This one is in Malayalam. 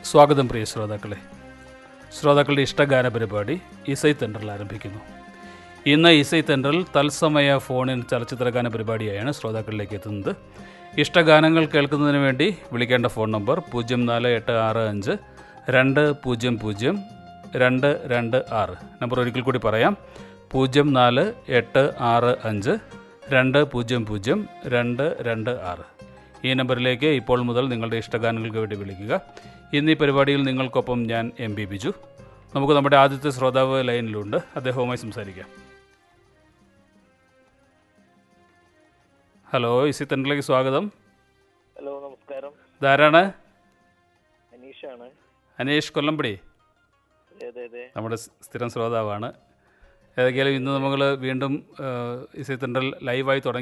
സ്വാഗതം പ്രിയ ശ്രോതാക്കളെ ശ്രോതാക്കളുടെ ഇഷ്ടഗാന പരിപാടി ഇസൈ തെൻഡറിൽ ആരംഭിക്കുന്നു ഇന്ന് ഇസൈ തെൻഡറിൽ തത്സമയ ഫോണിൻ ചലച്ചിത്രഗാന പരിപാടിയായാണ് ശ്രോതാക്കളിലേക്ക് എത്തുന്നത് ഇഷ്ടഗാനങ്ങൾ കേൾക്കുന്നതിന് വേണ്ടി വിളിക്കേണ്ട ഫോൺ നമ്പർ പൂജ്യം നാല് എട്ട് ആറ് അഞ്ച് രണ്ട് പൂജ്യം പൂജ്യം രണ്ട് രണ്ട് ആറ് നമ്പർ ഒരിക്കൽ കൂടി പറയാം പൂജ്യം നാല് എട്ട് ആറ് അഞ്ച് രണ്ട് പൂജ്യം പൂജ്യം രണ്ട് രണ്ട് ആറ് ഈ നമ്പറിലേക്ക് ഇപ്പോൾ മുതൽ നിങ്ങളുടെ ഇഷ്ടഗാനങ്ങൾക്ക് വേണ്ടി വിളിക്കുക ഇന്ന് ഈ പരിപാടിയിൽ നിങ്ങൾക്കൊപ്പം ഞാൻ എം ബി ബിജു നമുക്ക് നമ്മുടെ ആദ്യത്തെ ശ്രോതാവ് ലൈനിലുണ്ട് അദ്ദേഹവുമായി സംസാരിക്കാം ഹലോ ഇസി തെൻഡിലേക്ക് സ്വാഗതം ഹലോ നമസ്കാരം ഇതാരാണ് അനീഷാണ് അനീഷ് കൊല്ലമ്പടി അതെ അതെ അതെ നമ്മുടെ സ് സ്ഥിരം ശ്രോതാവാണ് ഏതൊക്കെയാലും ഇന്ന് നമ്മൾ വീണ്ടും ഇസി തെൻഡൽ ലൈവായി തുടങ്ങി